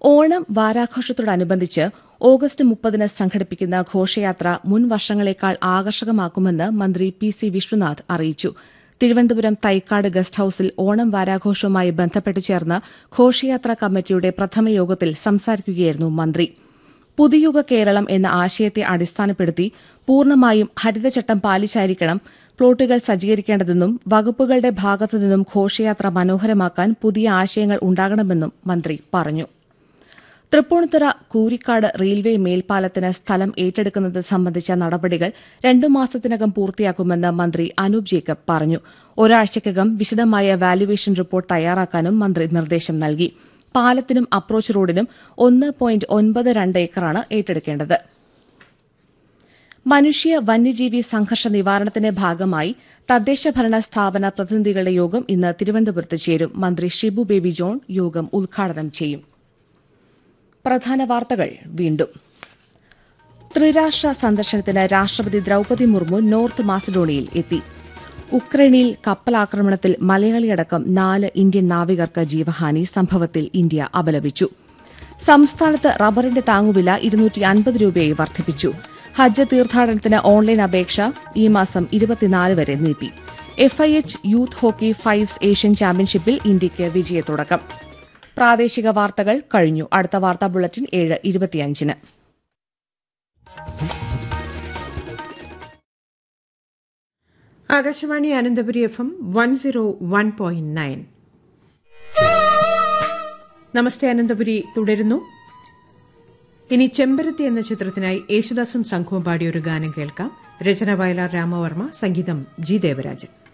Onam വാരാഘോഷത്തോടനുബന്ധിച്ച് August മുപ്പതിന് സംഘടിപ്പിക്കുന്ന ഘോഷയാത്ര മുൻ വർഷങ്ങളേക്കാൾ ആകർഷകമാക്കുമെന്ന് മന്ത്രി പി സി വിഷ്ണുനാഥ് അറിയിച്ചു തിരുവനന്തപുരം തൈക്കാട് ഗസ്റ്റ് ഹൌസിൽ ഓണം വാരാഘോഷവുമായി ബന്ധപ്പെട്ട് ചേർന്ന ഘോഷയാത്രാ കമ്മിറ്റിയുടെ പ്രഥമ യോഗത്തിൽ സംസാരിക്കുകയായിരുന്നു മന്ത്രി പുതുയുഗ കേരളം എന്ന ആശയത്തെ അടിസ്ഥാനപ്പെടുത്തി പൂർണ്ണമായും ഹരിതചട്ടം പാലിച്ചായിരിക്കണം പ്ലോട്ടുകൾ സജ്ജീകരിക്കേണ്ടതെന്നും വകുപ്പുകളുടെ ഭാഗത്തുനിന്നും ഘോഷയാത്ര മനോഹരമാക്കാൻ പുതിയ ആശയങ്ങൾ ഉണ്ടാകണമെന്നും മന്ത്രി പറഞ്ഞു തൃപ്പൂണിത്തുറ കൂരിക്കാട് റെയിൽവേ മേൽപ്പാലത്തിന് സ്ഥലം ഏറ്റെടുക്കുന്നത് സംബന്ധിച്ച നടപടികൾ രണ്ടു മാസത്തിനകം പൂർത്തിയാക്കുമെന്ന് മന്ത്രി അനൂപ് ജേക്കബ് പറഞ്ഞു ഒരാഴ്ചയ്ക്കകം വിശദമായ വാല്യുവേഷൻ റിപ്പോർട്ട് തയ്യാറാക്കാനും മന്ത്രി നിർദ്ദേശം നൽകി പാലത്തിനും അപ്രോച്ച് റോഡിനും ഒന്ന് പോയിന്റ് ഒൻപത് രണ്ട് ഏക്കറാണ് ഏറ്റെടുക്കേണ്ടത് മനുഷ്യ വന്യജീവി സംഘർഷ നിവാരണത്തിന്റെ ഭാഗമായി തദ്ദേശഭരണ സ്ഥാപന പ്രതിനിധികളുടെ യോഗം ഇന്ന് തിരുവനന്തപുരത്ത് ചേരും മന്ത്രി ഷിബു ബേബി ജോൺ യോഗം ഉദ്ഘാടനം ചെയ്യും പ്രധാന വാർത്തകൾ വീണ്ടും ത്രിരാഷ്ട്ര സന്ദർശനത്തിന് രാഷ്ട്രപതി ദ്രൌപതി മുർമു നോർത്ത് മാസഡോണിയയിൽ എത്തി ഉക്രൈനിൽ കപ്പലാക്രമണത്തിൽ മലയാളിയടക്കം നാല് ഇന്ത്യൻ നാവികർക്ക് ജീവഹാനി സംഭവത്തിൽ ഇന്ത്യ അപലപിച്ചു സംസ്ഥാനത്ത് റബ്ബറിന്റെ താങ്ങുവില ഇരുന്നൂറ്റി അൻപത് രൂപയായി വർദ്ധിപ്പിച്ചു ഹജ്ജ് തീർത്ഥാടനത്തിന് ഓൺലൈൻ അപേക്ഷ ഈ മാസം ഇരുപത്തിനാല് വരെ നീട്ടി FIH youth hockey fives Asian ചാമ്പ്യൻഷിപ്പിൽ ഇന്ത്യയ്ക്ക് വിജയത്തുടക്കം പ്രാദേശിക വാർത്തകൾ കഴിഞ്ഞു അടുത്ത വാർത്താ ബുള്ളറ്റിൻ ഏഴ് ഇരുപത്തിയഞ്ചിന് Akashvani Ananthapuri F M one zero one point nine നമസ്തേ അനന്തപുരി തുടരുന്നു ഇനി ചെമ്പരത്തി എന്ന ചിത്രത്തിനായി യേശുദാസും സംഘവും പാടിയ ഒരു ഗാനം കേൾക്കാം രചന വയലാർ രാമവർമ്മ സംഗീതം ജി ദേവരാജൻ